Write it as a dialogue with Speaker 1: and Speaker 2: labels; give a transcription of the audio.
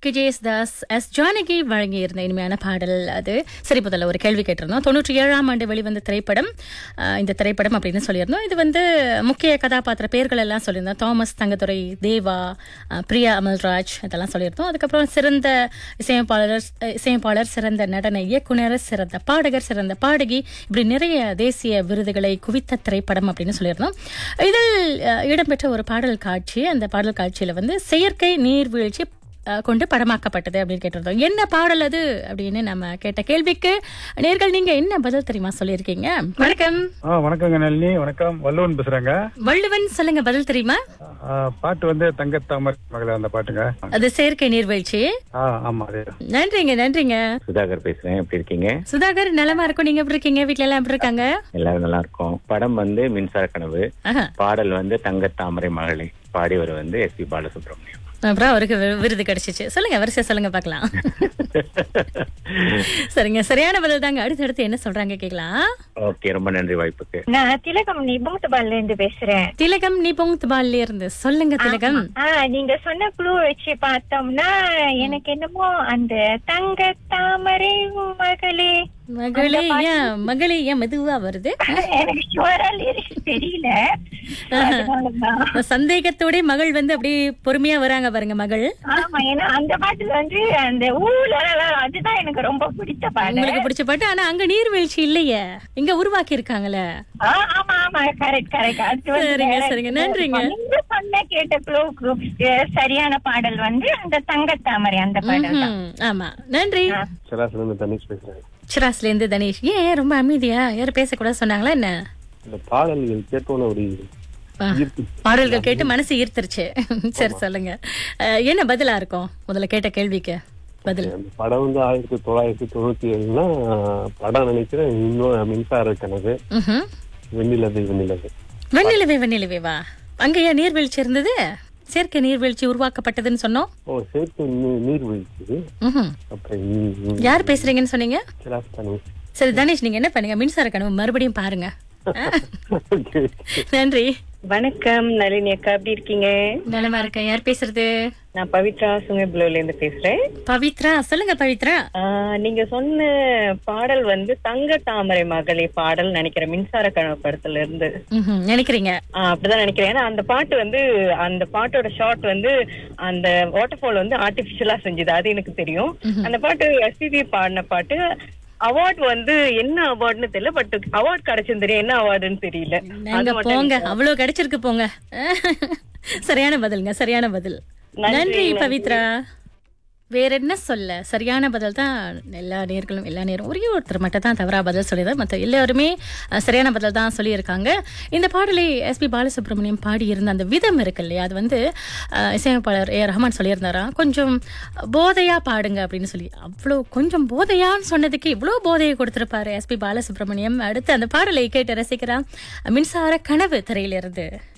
Speaker 1: K J Yesudas S Janaki வழங்கியிருந்த இனிமையான பாடல் அது சரி முதல்ல ஒரு கேள்வி கேட்டிருந்தோம் தொண்ணூற்றி ஏழாம் ஆண்டு வெளிவந்த திரைப்படம் அஹ், இந்த திரைப்படம் அப்படின்னு சொல்லியிருந்தோம் இது வந்து முக்கிய கதாபாத்திர பெயர்கள் எல்லாம் சொல்லியிருந்தோம் தாமஸ் தங்கதுரை தேவா அஹ், பிரியா அமல்ராஜ் இதெல்லாம் சொல்லியிருந்தோம் அதுக்கப்புறம் சிறந்த இசையமைப்பாளர் அஹ், இசையமைப்பாளர் சிறந்த நடன இயக்குனர் சிறந்த பாடகர் சிறந்த பாடகி இப்படி நிறைய தேசிய விருதுகளை குவித்த திரைப்படம் அப்படின்னு சொல்லியிருந்தோம் இதில் அஹ், இடம்பெற்ற ஒரு பாடல் காட்சி அந்த பாடல் காட்சியில வந்து செயற்கை நீர்வீழ்ச்சி அஹ், கொண்டு படமாக்கப்பட்டது அப்படின்னு கேட்டிருந்தோம் என்ன பாடல் அது அப்படின்னு நம்ம கேட்ட கேள்விக்கு நேர்கள் நீங்க என்ன பதில் தெரியுமா சொல்லியிருக்கீங்க வணக்கம்
Speaker 2: ஆ வணக்கங்க நளினி வணக்கம் வள்ளுவன் பேசுறேங்க
Speaker 1: வள்ளுவன் சொல்லுங்க பதில் தெரியுமா
Speaker 2: ஆ, பாட்டு வந்து தங்கத்தாமரை மகள அந்த பாட்டுங்க
Speaker 1: அது செயற்கை நீர்வீழ்ச்சி
Speaker 2: ஆ ஆமா அதே
Speaker 1: நன்றிங்க நன்றிங்க
Speaker 3: சுதாகர் பேசுறேன் எப்படி இருக்கீங்க
Speaker 1: சுதாகர் நலமா இருக்கும் நீங்க எப்படி இருக்கீங்க வீட்ல எல்லாம் எப்படி இருக்காங்க
Speaker 3: எல்லாரும் நல்லா இருக்கோம் படம் வந்து மின்சார கனவு
Speaker 1: ஆஹா.
Speaker 3: பாடல் வந்து தங்க தாமரை மகளே பாடியவர் வந்து எஸ் பி பாலசுப்ரமணியம்
Speaker 1: அப்புறம் அவருக்கு வி- விருது கிடைச்சிச்சு சொல்லுங்க வரிசை சொல்லுங்க பார்க்கலாம் சரிங்க சரியான பதில் தாங்க அடுத்து அடுத்து என்ன சொல்றாங்க கேக்கலாம்
Speaker 3: ஓகே ரொம்ப நன்றி வாய்ப்புக்கு
Speaker 4: நான் திலகம் நிபுணத்துபால்ல இருந்து பேசுறேன்
Speaker 1: திலகம் நிபுங் துபால்ல இருந்து சொல்லுங்க திலகம்
Speaker 4: ஆ நீங்க சொன்ன குழு வச்சு பார்த்தோம்னா எனக்கு என்னமோ அந்த தங்க தாமரை மகளே
Speaker 1: மகளே ஏன் மகளே ஏன் மெதுவா வருது
Speaker 4: எனக்கு ஷுவரா லிரிக்ஸ் தெரியல அதனாலதான்.
Speaker 1: சந்தேகத்தோட மகள் வந்து அப்படியே பொறுமையா வராங்க பாருங்க மகள்
Speaker 4: ஆமா ஏன்னா அந்த பாட்டுல வந்து அந்த ஊல அதுதான் எனக்கு ரொம்ப பிடிச்ச பாடல்
Speaker 1: உங்களுக்கு பிடிச்ச பாட்டு ஆனா அங்க நீர்வீழ்ச்சி இல்லையே இங்க உருவாக்கி இருக்காங்கல்ல
Speaker 4: ஆ, ஆமா ஆமா கரெக்ட் கரெக்ட் அது வந்து
Speaker 1: சரிங்க,
Speaker 4: வேற
Speaker 1: சரிங்க. நன்றிங்க.
Speaker 4: நீங்க சொன்ன கேட்ட குளூ சரியான பாடல் வந்து அந்த தங்க தாமரை அந்த பாடல் தான்
Speaker 1: ம்ஹும். ஆமா நன்றி
Speaker 5: சிராசுல இருந்து தனிஷ் பேசுறேன்
Speaker 1: சிராஸ்ல இருந்து தனேஷ் ஏன் ரொம்ப அமைதியா யாரும் பேசக்கூடாது சொன்னாங்களா என்ன
Speaker 5: இந்த பாடல்கள் கேட்டோன்னு அப்படி
Speaker 1: ஆ, பாடல்கள் கேட்டு மனசு ஈர்த்துருச்சு சரி சொல்லுங்க அஹ், என்ன பதிலா இருக்கும் முதல்ல கேட்ட கேள்விக்கு பதில்
Speaker 5: அந்த படம் வந்து ஆயிரத்தி தொள்ளாயிரத்தி தொண்ணூத்தி ஏழுனா படம் நினைக்கிறேன் இன்னும் மின்சார கனவு
Speaker 1: ம்ஹும்.
Speaker 5: வெண்ணிலது வெண்ணிலது
Speaker 1: வெண்ணிலவே வெண்ணிலவே வா அங்க ஏன் நீர்வீழ்ச்சி இருந்தது செயற்கை நீர்வீழ்ச்சி உருவாக்கப்பட்டதுன்னு சொன்னோம்
Speaker 5: ஓ சேர்த்து நீ- நீர் வீழ்ச்சி
Speaker 1: ம்ஹும்.
Speaker 5: அப்புறம் இ- இ-
Speaker 1: யார் பேசுறீங்கன்னு சொன்னீங்க
Speaker 5: சிராஸ் தனிஷ்
Speaker 1: சரி தனேஷ் நீங்க என்ன பண்ணுங்க மின்சார கனவு மறுபடியும் பாருங்க ஆ, நன்றி
Speaker 6: வணக்கம் நளினி அக்கா எப்படி இருக்கீங்க
Speaker 1: நலமா இருக்கேன் யார் பேசுறது
Speaker 6: நான் பவித்ரா சுங்கபுலோல இருந்து பேசுறேன்
Speaker 1: பவித்ரா சொல்லுங்க பவித்ரா
Speaker 6: ஆஹ், நீங்க சொன்ன பாடல் வந்து தங்க தாமரை மகளே பாடல் நினைக்கிறேன் மின்சார கனவு படத்துல இருந்து
Speaker 1: ம்ஹும். நினைக்கிறீங்க
Speaker 6: ஆஹ், அப்படிதான் நினைக்கிறேன் ஏன்னா அந்த பாட்டு வந்து அந்த பாட்டோட ஷார்ட் வந்து அந்த வாட்டர் ஃபால் வந்து ஆர்டிபிஷியலா செஞ்சது அது எனக்கு தெரியும் அந்த பாட்டு எஸ்பிபி பாடின பாட்டு அவார்ட் வந்து என்ன அவார்ட்னு தெரியல பட் அவார்ட் கிடைச்சது தெரியும் என்ன அவார்டுன்னு தெரியல
Speaker 1: நாங்க
Speaker 6: அது மட்டும்
Speaker 1: போங்க அவ்வளவு கிடைச்சிருக்கு போங்க சரியான பதிலுங்க சரியான பதில் நன்றி பவித்ரா வேற என்ன சொல்ல சரியான பதில் தான் எல்லா நேர்களும் எல்லா நேரம் ஒரே ஒருத்தர் மட்டும் தான் தவறா பதில் சொல்லியது மற்ற எல்லாருமே அஹ், சரியான பதில் தான் சொல்லியிருக்காங்க இந்த பாடலை எஸ்பி பாலசுப்ரமணியம் பாடியிருந்த அந்த விதம் இருக்கு இல்லையா அது வந்து அஹ், இசையமைப்பாளர் ஏ ரஹ்மான் சொல்லியிருந்தாராம் கொஞ்சம் போதையா பாடுங்க அப்படின்னு சொல்லி அவ்வளோ கொஞ்சம் போதையான்னு சொன்னதுக்கு இவ்வளோ போதையை கொடுத்திருப்பாரு எஸ்பி பாலசுப்ரமணியம் அடுத்து அந்த பாடலை கேட்டு ரசிக்கலாம் மின்சார கனவு திரையிலிருந்து